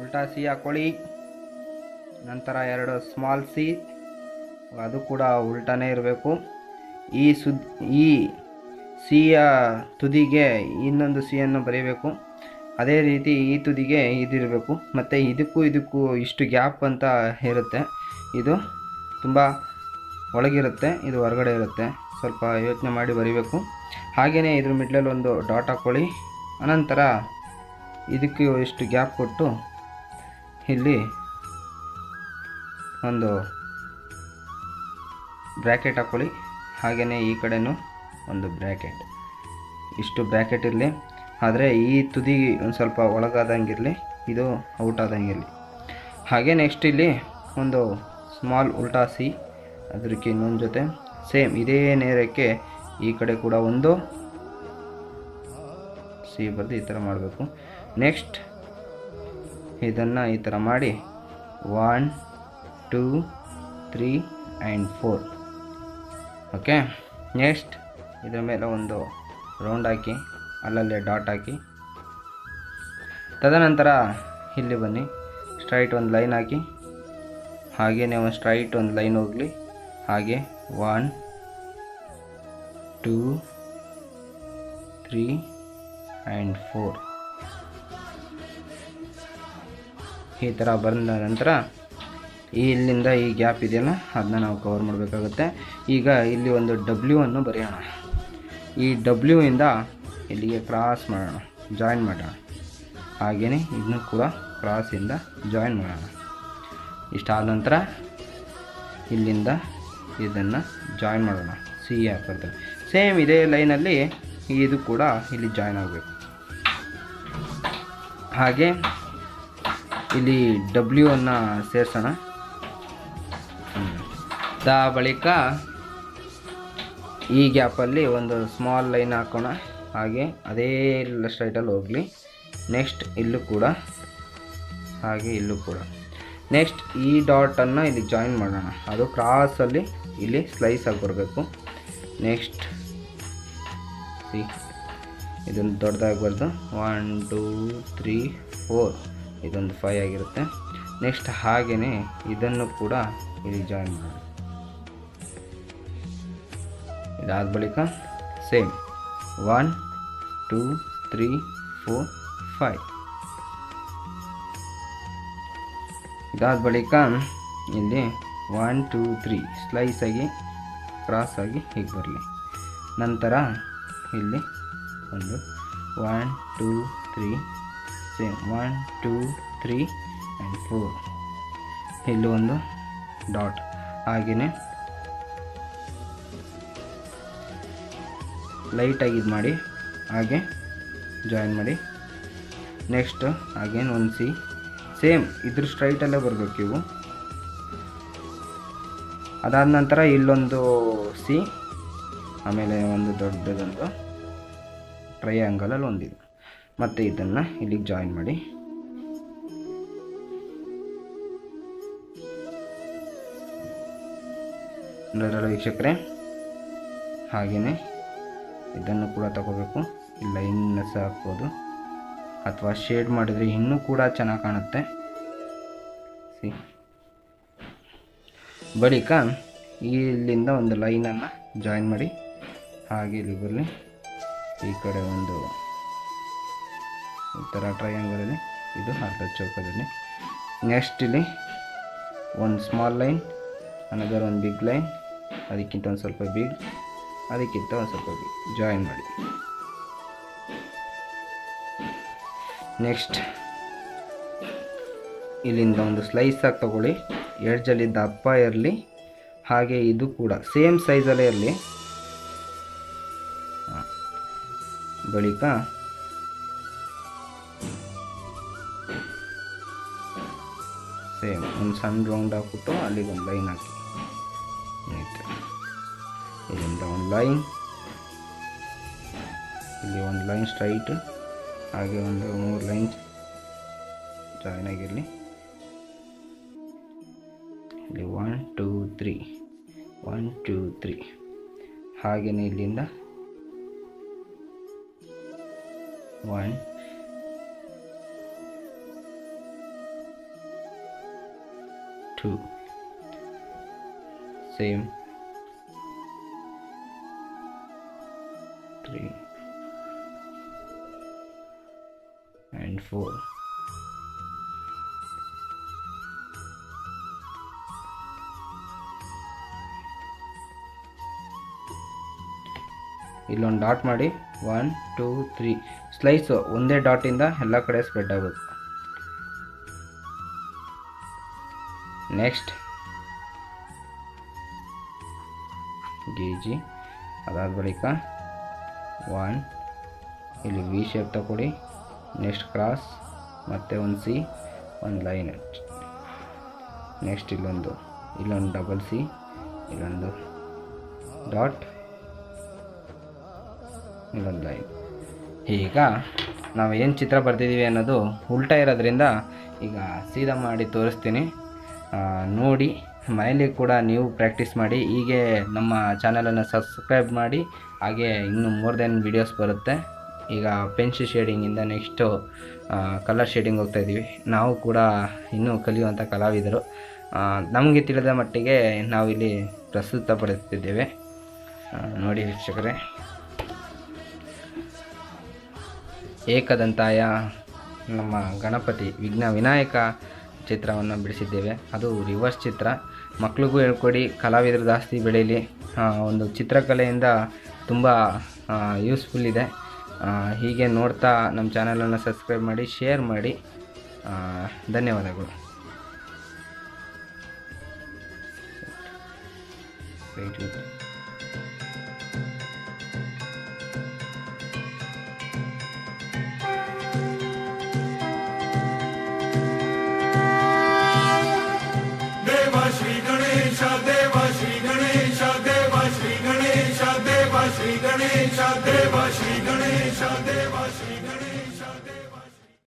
ಉಲ್ಟಾ ಸಿ ಹಾಕೊಳ್ಳಿ ನಂತರ ಎರಡು ಸ್ಮಾಲ್ ಸಿ ಅದು ಕೂಡ ಉಲ್ಟಾನೇ ಇರಬೇಕು ಈ ಸುದ್ ಈ ಸಿಯ ತುದಿಗೆ ಇನ್ನೊಂದು ಸಿಯನ್ನು ಬರೀಬೇಕು ಅದೇ ರೀತಿ ಈ ತುದಿಗೆ ಇದಿರಬೇಕು ಮತ್ತು ಇದಕ್ಕೂ ಇದಕ್ಕೂ ಇಷ್ಟು ಗ್ಯಾಪ್ ಅಂತ ಇರುತ್ತೆ ಇದು ತುಂಬ ಒಳಗಿರುತ್ತೆ ಇದು ಹೊರಗಡೆ ಇರುತ್ತೆ ಸ್ವಲ್ಪ ಯೋಚನೆ ಮಾಡಿ ಬರಿಬೇಕು ಹಾಗೆಯೇ ಇದ್ರ ಮಿಡ್ಲಲ್ಲಿ ಒಂದು ಡಾಟ್ ಹಾಕ್ಕೊಳ್ಳಿ ಅನಂತರ ಇದಕ್ಕೆ ಇಷ್ಟು ಗ್ಯಾಪ್ ಕೊಟ್ಟು ಇಲ್ಲಿ ಒಂದು ಬ್ರ್ಯಾಕೆಟ್ ಹಾಕ್ಕೊಳ್ಳಿ ಹಾಗೆಯೇ ಈ ಕಡೆನೂ ಒಂದು ಬ್ರ್ಯಾಕೆಟ್ ಇಷ್ಟು ಬ್ರ್ಯಾಕೆಟ್ ಇರಲಿ ಆದರೆ ಈ ತುದಿ ಒಂದು ಸ್ವಲ್ಪ ಒಳಗಾದಂಗಿರಲಿ ಇದು ಔಟ್ ಆದಂಗಿರಲಿ ಹಾಗೆ ನೆಕ್ಸ್ಟ್ ಇಲ್ಲಿ ಒಂದು ಸ್ಮಾಲ್ ಉಲ್ಟಾ ಸಿ ಅದಕ್ಕೆ ಇನ್ನೊಂದು ಜೊತೆ ಸೇಮ್ ಇದೇ ನೇರಕ್ಕೆ ಈ ಕಡೆ ಕೂಡ ಒಂದು ಸಿ ಬರೆದು ಈ ಥರ ಮಾಡಬೇಕು ನೆಕ್ಸ್ಟ್ ಇದನ್ನು ಈ ಥರ ಮಾಡಿ one two three and four okay next ಇದರ ಮೇಲೆ ಒಂದು ರೌಂಡ್ ಹಾಕಿ ಅಲ್ಲಲ್ಲೇ ಡಾಟ್ ಹಾಕಿ ತದನಂತರ ಇಲ್ಲಿ ಬನ್ನಿ ಸ್ಟ್ರೈಟ್ ಒಂದು ಲೈನ್ ಹಾಕಿ ಹಾಗೆಯೇ ಒಂದು ಸ್ಟ್ರೈಟ್ ಒಂದು ಲೈನ್ ಹೋಗಲಿ ಹಾಗೆ one two three and four ಈ ಥರ ಬಂದ ನಂತರ ಈ ಇಲ್ಲಿಂದ ಈ ಗ್ಯಾಪ್ ಇದೆಯಲ್ಲ ಅದನ್ನ ನಾವು ಕವರ್ ಮಾಡಬೇಕಾಗುತ್ತೆ ಈಗ ಇಲ್ಲಿ ಒಂದು ಡಬ್ಲ್ಯೂ ಅನ್ನು ಬರೆಯೋಣ ಈ ಡಬ್ಲ್ಯೂ ಇಂದ ಇಲ್ಲಿಗೆ ಕ್ರಾಸ್ ಮಾಡೋಣ ಜಾಯಿನ್ ಮಾಡೋಣ ಹಾಗೆಯೇ ಇದನ್ನು ಕೂಡ ಕ್ರಾಸಿಂದ ಜಾಯಿನ್ ಮಾಡೋಣ ಇಷ್ಟಾದ ನಂತರ ಇಲ್ಲಿಂದ ಇದನ್ನು ಜಾಯಿನ್ ಮಾಡೋಣ ಸಿ ಹಾಕಿರ್ತಾರೆ ಸೇಮ್ ಇದೇ ಲೈನಲ್ಲಿ ಇದು ಕೂಡ ಇಲ್ಲಿ ಜಾಯಿನ್ ಆಗಬೇಕು ಹಾಗೆ ಇಲ್ಲಿ ಡಬ್ಲ್ಯೂ ಅನ್ನು ಸೇರಿಸೋಣ ದ ಬಳಿಕ ಈ ಗ್ಯಾಪಲ್ಲಿ ಒಂದು ಸ್ಮಾಲ್ ಲೈನ್ ಹಾಕೋಣ ಹಾಗೆ ಅದೇ ಸ್ಟ್ರೈಟಲ್ಲಿ ಹೋಗಲಿ ನೆಕ್ಸ್ಟ್ ಇಲ್ಲೂ ಕೂಡ ಹಾಗೆ ಇಲ್ಲೂ ಕೂಡ ನೆಕ್ಸ್ಟ್ ಈ ಡಾಟನ್ನು ಇಲ್ಲಿ ಜಾಯಿನ್ ಮಾಡೋಣ ಅದು ಕ್ರಾಸಲ್ಲಿ ಇಲ್ಲಿ ಸ್ಲೈಸ್ ಆಗಿ ಬರಬೇಕು ನೆಕ್ಸ್ಟ್ ಸಿ ಇದೊಂದು ದೊಡ್ಡದಾಗಿ ಬರೆದು ಒನ್ ಟೂ ತ್ರೀ ಫೋರ್ ಇದೊಂದು ಫೈ ಆಗಿರುತ್ತೆ ನೆಕ್ಸ್ಟ್ ಹಾಗೆಯೇ ಇದನ್ನು ಕೂಡ ಇಲ್ಲಿ ಜಾಯಿನ್ ಮಾಡೋಣ ಇದಾದ ಬಳಿಕ same one two three four five ಇದಾದ ಬಳಿಕ ಇಲ್ಲಿ ಒನ್ ಟೂ ತ್ರೀ ಸ್ಲೈಸ್ ಆಗಿ ಕ್ರಾಸ್ ಆಗಿ ಹೀಗೆ ಬರಲಿ ನಂತರ ಇಲ್ಲಿ ಒಂದು one two three same one two three and four ಇಲ್ಲಿ ಒಂದು ಡಾಟ್ ಹಾಗೆಯೇ ಲೈಟಾಗಿ ಇದು ಮಾಡಿ ಹಾಗೆ ಜಾಯಿನ್ ಮಾಡಿ ನೆಕ್ಸ್ಟ್ ಅಗೇನ್ ಒಂದು ಸಿ ಸೇಮ್ ಇದ್ರ ಸ್ಟ್ರೈಟಲ್ಲೇ ಬರಬೇಕು ಇವು ಅದಾದ ನಂತರ ಇಲ್ಲೊಂದು ಸಿ ಆಮೇಲೆ ಒಂದು ದೊಡ್ಡದೊಂದು ಟ್ರಯಾಂಗಲಲ್ಲಿ ಒಂದಿದೆ ಮತ್ತು ಇದನ್ನು ಇಲ್ಲಿಗೆ ಜಾಯಿನ್ ಮಾಡಿ ನೋಡೋಣ ವೀಕ್ಷಕರೇ ಹಾಗೆಯೇ ಇದನ್ನು ಕೂಡ ತಗೋಬೇಕು ಈ ಲೈನ್ನ ಸಹ ಹಾಕ್ಬೋದು ಅಥವಾ ಶೇಡ್ ಮಾಡಿದರೆ ಇನ್ನೂ ಕೂಡ ಚೆನ್ನಾಗಿ ಕಾಣುತ್ತೆ ಸಿ ಬಳಿಕ ಇಲ್ಲಿಂದ ಒಂದು ಲೈನನ್ನು ಜಾಯಿನ್ ಮಾಡಿ ಹಾಗೆ ಇಲ್ಲಿ ಬರಲಿ ಈ ಕಡೆ ಒಂದು ಈ ಥರ ಟ್ರಯಾಂಗಲಲ್ಲಿ ಇದು ಅರ್ಧ ಚೌಕದಲ್ಲಿ ನೆಕ್ಸ್ಟ್ ಇಲ್ಲಿ ಒಂದು ಸ್ಮಾಲ್ ಲೈನ್ ಅನದರ್ ಒಂದು ಬಿಗ್ ಲೈನ್ ಅದಕ್ಕಿಂತ ಒಂದು ಸ್ವಲ್ಪ ಬಿಗ್ ಅದಕ್ಕಿಂತ ಒಂದು ಸ್ವಲ್ಪ ಬಿಗ್ ಜಾಯಿನ್ ಮಾಡಿ ನೆಕ್ಸ್ಟ್ ಇಲ್ಲಿಂದ ಒಂದು ಸ್ಲೈಸ್ ಆಗಿ ತಗೊಳ್ಳಿ ಎಡ್ಜಲ್ಲಿ ದಪ್ಪ ಇರಲಿ ಹಾಗೆ ಇದು ಕೂಡ ಸೇಮ್ ಸೈಜಲ್ಲೇ ಇರಲಿ ಬಳಿಕ ಸೇಮ್ ಒಂದು ಸಣ್ಣ ರೌಂಡ್ ಹಾಕ್ಬಿಟ್ಟು ಅಲ್ಲಿಗೆ ಒಂದು ಲೈನ್ ಹಾಕಿ ಈ ಥರ. ಇಲ್ಲಿಂದ ಒಂದು ಲೈನ್ ಇಲ್ಲಿ ಒಂದು ಲೈನ್ ಸ್ಟ್ರೈಟ್ ಹಾಗೆ ಒಂದು ಮೂರು ಲೈನ್ ಜಾಯಿನ್ ಆಗಿರಲಿ ಇಲ್ಲಿ one two three one two three ಹಾಗೆಯೇ ಇಲ್ಲಿಂದ one two same three and four ಇಲ್ಲೊಂದು ಡಾಟ್ ಮಾಡಿ ಒನ್ ಟೂ ತ್ರೀ ಸ್ಲೈಸು ಒಂದೇ ಡಾಟಿಂದ ಎಲ್ಲ ಕಡೆ ಸ್ಪ್ರೆಡ್ ಆಗುತ್ತೆ ನೆಕ್ಸ್ಟ್ ಗೇಜಿ ಅದಾದ ಬಳಿಕ ಒನ್ ಇಲ್ಲಿ ವಿ ಶೇಪ್ ತಗೊಳ್ಳಿ ನೆಕ್ಸ್ಟ್ ಕ್ರಾಸ್ ಮತ್ತು ಒಂದು ಸಿ ಒಂದು ಲೈನ್ ನೆಕ್ಸ್ಟ್ ಇಲ್ಲೊಂದು ಇಲ್ಲೊಂದು ಡಬಲ್ ಸಿ ಇಲ್ಲೊಂದು ಡಾಟ್ ಇಲ್ಲೊಂದು ಲೈನ್ ಈಗ ನಾವು ಏನು ಚಿತ್ರ ಬರ್ತಿದ್ದೀವಿ ಅನ್ನೋದು ಉಲ್ಟಾ ಇರೋದ್ರಿಂದ ಈಗ ಸೀದಾ ಮಾಡಿ ತೋರಿಸ್ತೀನಿ ಆ, ನೋಡಿ ಮನೇಲಿ ಕೂಡ ನೀವು ಪ್ರಾಕ್ಟೀಸ್ ಮಾಡಿ ಹೀಗೆ ನಮ್ಮ ಚಾನಲನ್ನು ಸಬ್ಸ್ಕ್ರೈಬ್ ಮಾಡಿ ಹಾಗೆ ಇನ್ನೂ ಮೋರ್ ದೆನ್ ವಿಡಿಯೋಸ್ ಬರುತ್ತೆ ಈಗ ಪೆನ್ಸಿಲ್ ಶೇಡಿಂಗಿಂದ ನೆಕ್ಸ್ಟು ಕಲರ್ ಶೇಡಿಂಗ್ ಹೋಗ್ತಾ ಇದ್ದೀವಿ ನಾವು ಕೂಡ ಇನ್ನೂ ಕಲಿಯುವಂಥ ಕಲಾವಿದರು ಆ, ನಮಗೆ ತಿಳಿದ ಮಟ್ಟಿಗೆ ನಾವಿಲ್ಲಿ ಪ್ರಸ್ತುತಪಡಿಸ್ತಿದ್ದೇವೆ ಆ, ನೋಡಿ ವೀಕ್ಷಕರೇ ಏಕದಂತಾಯ ನಮ್ಮ ಗಣಪತಿ ವಿಘ್ನ ವಿನಾಯಕ ಚಿತ್ರವನ್ನು ಬಿಡಿಸಿದ್ದೇವೆ ಅದು ರಿವರ್ಸ್ ಚಿತ್ರ ಮಕ್ಳಿಗೂ ಹೇಳ್ಕೊಡಿ ಕಲಾವಿದರು ಜಾಸ್ತಿ ಬೆಳೀಲಿ ಆ, ಒಂದು ಚಿತ್ರಕಲೆಯಿಂದ ತುಂಬ ಯೂಸ್ಫುಲ್ ಇದೆ ಆ, ಹೀಗೆ ನೋಡ್ತಾ ನಮ್ಮ ಚಾನಲನ್ನು ಸಬ್ಸ್ಕ್ರೈಬ್ ಮಾಡಿ ಶೇರ್ ಮಾಡಿ ಆ, ಧನ್ಯವಾದಗಳು Wait, wait. ದೇವ ಶ್ರೀ ಗಣೇಶ ದೇವ ಶ್ರೀ ಗಣೇಶ ದೇವ ಶ್ರೀ ಗಣೇಶ ದೇವ ಶ್ರೀ ಗಣೇಶ ದೇವ ಶ್ರೀ ಗಣೇಶ ದೇವ ಶ್ರೀ ಗಣೇಶ